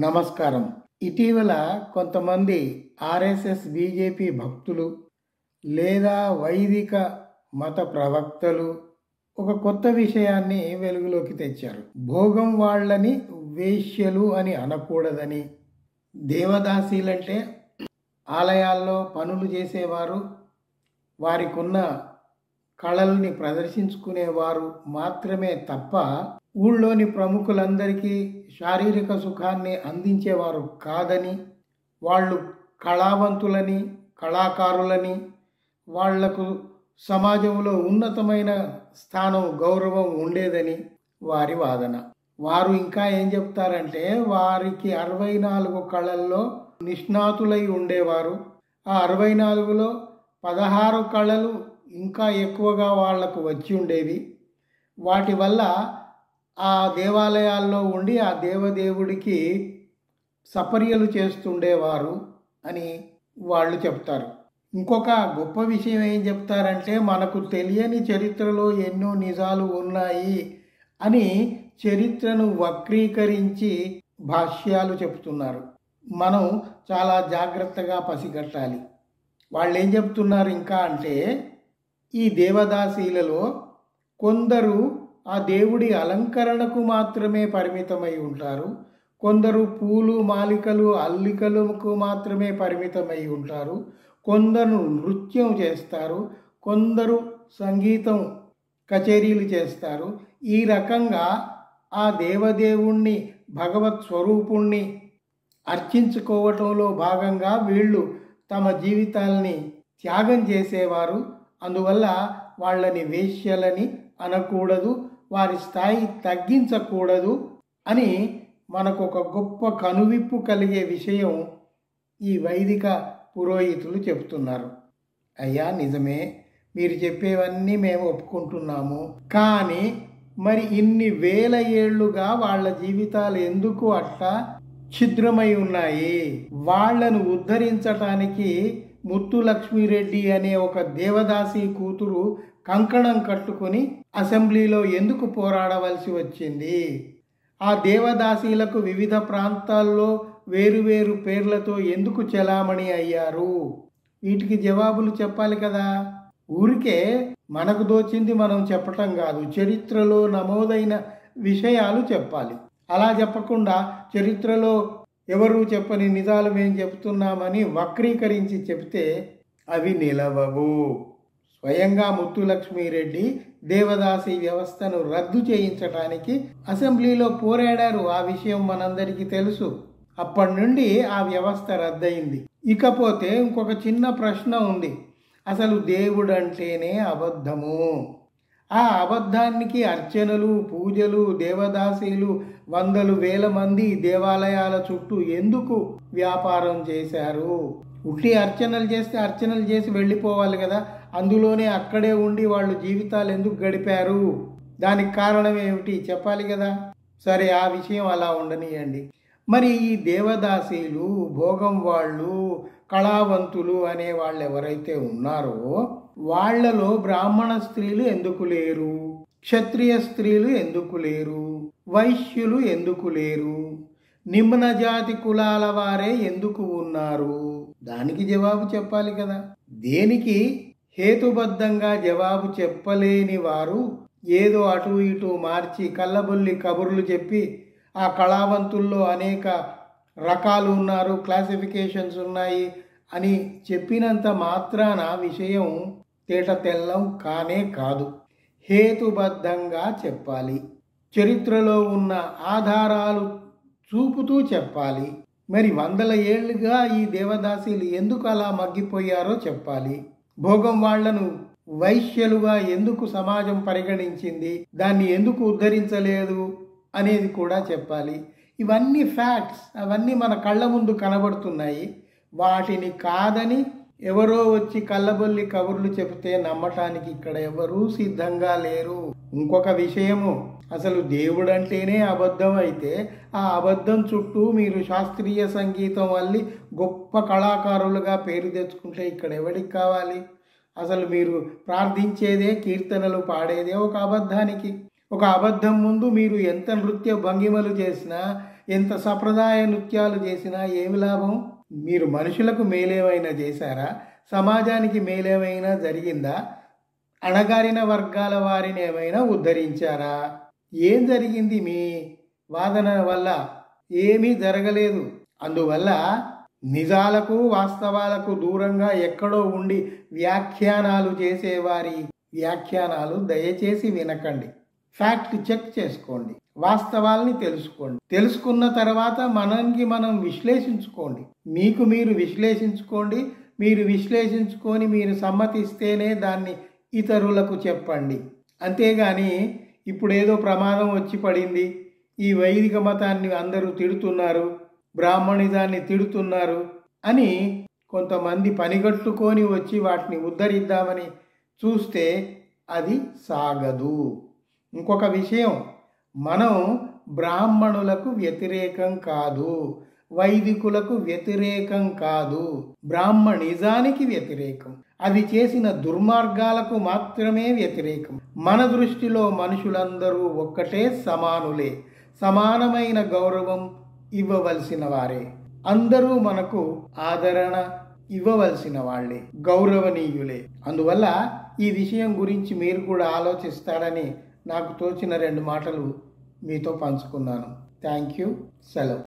నమస్కారం ఇటీవల కొంతమంది ఆర్ఎస్ఎస్ బీజేపీ భక్తులు లేదా వైదిక మత ప్రవక్తలు ఒక కొత్త విషయాన్ని వెలుగులోకి తెచ్చారు భోగం వాళ్ళని వేశ్యలు అని అనకూడదని దేవదాసీలంటే ఆలయాల్లో పనులు చేసేవారు వారికున్న కళల్ని ప్రదర్శించుకునేవారు మాత్రమే తప్ప ఊళ్ళోని ప్రముఖులందరికీ శారీరక సుఖాన్ని అందించేవారు కాదని వాళ్ళు కళావంతులని కళాకారులని వాళ్లకు సమాజంలో ఉన్నతమైన స్థానం గౌరవం ఉండేదని వారి వాదన వారు ఇంకా ఏం చెప్తారంటే వారికి అరవై నాలుగు కళల్లో నిష్ణాతులై ఉండేవారు ఆ అరవై నాలుగులో పదహారు కళలు ఇంకా ఎక్కువగా వాళ్లకు వచ్చి ఉండేవి వాటి వల్ల ఆ దేవాలయాల్లో ఉండి ఆ దేవదేవుడికి సపర్యలు చేస్తుండేవారు అని వాళ్ళు చెప్తారు ఇంకొక గొప్ప విషయం ఏం చెప్తారంటే మనకు తెలియని చరిత్రలో ఎన్నో నిజాలు ఉన్నాయి అని చరిత్రను వక్రీకరించి భాష్యాలు చెప్తున్నారు మనం చాలా జాగ్రత్తగా పసిగట్టాలి వాళ్ళు ఏం చెప్తున్నారు ఇంకా అంటే ఈ దేవదాసీలలో కొందరు ఆ దేవుడి అలంకరణకు మాత్రమే పరిమితమై ఉంటారు కొందరు పూలు మాలికలు అల్లికలకు మాత్రమే పరిమితమై ఉంటారు కొందరు నృత్యం చేస్తారు కొందరు సంగీతం కచేరీలు చేస్తారు ఈ రకంగా ఆ దేవదేవుణ్ణి భగవత్ స్వరూపుణ్ణి అర్చించుకోవటంలో భాగంగా వీళ్ళు తమ జీవితాల్ని త్యాగం చేసేవారు అందువల్ల వాళ్ళని వేశ్యలని అనకూడదు వారి స్థాయి తగ్గించకూడదు అని మనకు ఒక గొప్ప కనువిప్పు కలిగే విషయం ఈ వైదిక పురోహితులు చెప్తున్నారు అయ్యా నిజమే మీరు చెప్పేవన్నీ మేము ఒప్పుకుంటున్నాము కానీ మరి ఇన్ని వేల ఏళ్లుగా వాళ్ళ జీవితాలు ఎందుకు అట్లా ఛిద్రమై ఉన్నాయి వాళ్లను ఉద్ధరించటానికి ముత్తు లక్ష్మీరెడ్డి అనే ఒక దేవదాసి కూతురు కంకణం కట్టుకుని అసెంబ్లీలో ఎందుకు పోరాడవలసి వచ్చింది ఆ దేవదాసీలకు వివిధ ప్రాంతాల్లో వేరువేరు పేర్లతో ఎందుకు చెలామణి అయ్యారు వీటికి జవాబులు చెప్పాలి కదా ఊరికే మనకు దోచింది మనం చెప్పటం కాదు చరిత్రలో నమోదైన విషయాలు చెప్పాలి అలా చెప్పకుండా చరిత్రలో ఎవరు చెప్పని నిజాలు మేము చెప్తున్నామని వక్రీకరించి చెప్తే అవి నిలవవు స్వయంగా ముత్తులక్ష్మిరెడ్డి దేవదాసి వ్యవస్థను రద్దు చేయించడానికి అసెంబ్లీలో పోరాడారు ఆ విషయం మనందరికీ తెలుసు అప్పటి నుండి ఆ వ్యవస్థ రద్దయింది ఇకపోతే ఇంకొక చిన్న ప్రశ్న ఉంది అసలు దేవుడు అంటేనే అబద్ధము ఆ అబద్ధానికి అర్చనలు పూజలు దేవదాసీలు వందలు వేల మంది దేవాలయాల చుట్టూ ఎందుకు వ్యాపారం చేశారు ఉట్టి అర్చనలు చేస్తే అర్చనలు చేసి వెళ్ళిపోవాలి కదా అందులోనే అక్కడే ఉండి వాళ్ళు జీవితాలు ఎందుకు గడిపారు దానికి కారణం ఏమిటి చెప్పాలి కదా సరే ఆ విషయం అలా ఉండనియండి మరి ఈ దేవదాసీలు భోగం వాళ్ళు కళావంతులు అనే వాళ్ళు ఎవరైతే ఉన్నారో వాళ్లలో బ్రాహ్మణ స్త్రీలు ఎందుకు లేరు క్షత్రియ స్త్రీలు ఎందుకు లేరు వైశ్యులు ఎందుకు లేరు నిమ్న జాతి కులాల వారే ఎందుకు ఉన్నారు దానికి జవాబు చెప్పాలి కదా దేనికి హేతుబద్ధంగా జవాబు చెప్పలేని వారు ఏదో అటు ఇటు మార్చి కళ్ళబొల్లి కబుర్లు చెప్పి ఆ కళావంతుల్లో అనేక రకాలు ఉన్నారు క్లాసిఫికేషన్స్ ఉన్నాయి అని చెప్పినంత మాత్రాన విషయం తేట తెల్లం కానే కాదు హేతుబద్ధంగా చెప్పాలి చరిత్రలో ఉన్న ఆధారాలు చూపుతూ చెప్పాలి మరి వందల ఏళ్లుగా ఈ దేవదాసీలు ఎందుకు అలా మగ్గిపోయారో చెప్పాలి భోగం వాళ్లను వైశ్యలుగా ఎందుకు సమాజం పరిగణించింది దాన్ని ఎందుకు ఉద్ధరించలేదు అనేది కూడా చెప్పాలి ఇవన్నీ ఫ్యాక్ట్స్ అవన్నీ మన కళ్ళ ముందు కనబడుతున్నాయి వాటిని కాదని ఎవరో వచ్చి కళ్ళబొల్లి కబుర్లు చెబితే నమ్మటానికి ఇక్కడ ఎవరూ సిద్ధంగా లేరు ఇంకొక విషయము అసలు దేవుడు అంటేనే అబద్ధం అయితే ఆ అబద్ధం చుట్టూ మీరు శాస్త్రీయ సంగీతం వల్లి గొప్ప కళాకారులుగా పేరు తెచ్చుకుంటే ఇక్కడ ఎవరికి కావాలి అసలు మీరు ప్రార్థించేదే కీర్తనలు పాడేదే ఒక అబద్ధానికి ఒక అబద్ధం ముందు మీరు ఎంత నృత్య భంగిమలు చేసినా ఎంత సంప్రదాయ నృత్యాలు చేసినా ఏమి లాభం మీరు మనుషులకు మేలేమైనా చేశారా సమాజానికి మేలేమైనా జరిగిందా అణగారిన వర్గాల వారిని ఏమైనా ఉద్ధరించారా ఏం జరిగింది మీ వాదన వల్ల ఏమీ జరగలేదు అందువల్ల నిజాలకు వాస్తవాలకు దూరంగా ఎక్కడో ఉండి వ్యాఖ్యానాలు చేసేవారి వ్యాఖ్యానాలు దయచేసి వినకండి ఫ్యాక్ట్ చెక్ చేసుకోండి వాస్తవాల్ని తెలుసుకోండి తెలుసుకున్న తర్వాత మనంకి మనం విశ్లేషించుకోండి మీకు మీరు విశ్లేషించుకోండి మీరు విశ్లేషించుకొని మీరు సమ్మతిస్తేనే దాన్ని ఇతరులకు చెప్పండి అంతేగాని ఇప్పుడు ఏదో ప్రమాదం వచ్చి పడింది ఈ వైదిక మతాన్ని అందరూ తిడుతున్నారు బ్రాహ్మణిజాన్ని తిడుతున్నారు అని కొంతమంది పనిగట్టుకొని వచ్చి వాటిని ఉద్ధరిద్దామని చూస్తే అది సాగదు ఇంకొక విషయం మనం బ్రాహ్మణులకు వ్యతిరేకం కాదు వైదికులకు వ్యతిరేకం కాదు బ్రాహ్మణిజానికి వ్యతిరేకం అది చేసిన దుర్మార్గాలకు మాత్రమే వ్యతిరేకం మన దృష్టిలో మనుషులందరూ ఒక్కటే సమానులే సమానమైన గౌరవం ఇవ్వవలసిన వారే అందరూ మనకు ఆదరణ ఇవ్వవలసిన వాళ్ళే గౌరవనీయులే అందువల్ల ఈ విషయం గురించి మీరు కూడా ఆలోచిస్తారని నాకు తోచిన రెండు మాటలు మీతో పంచుకున్నాను థ్యాంక్ యూ సెలవు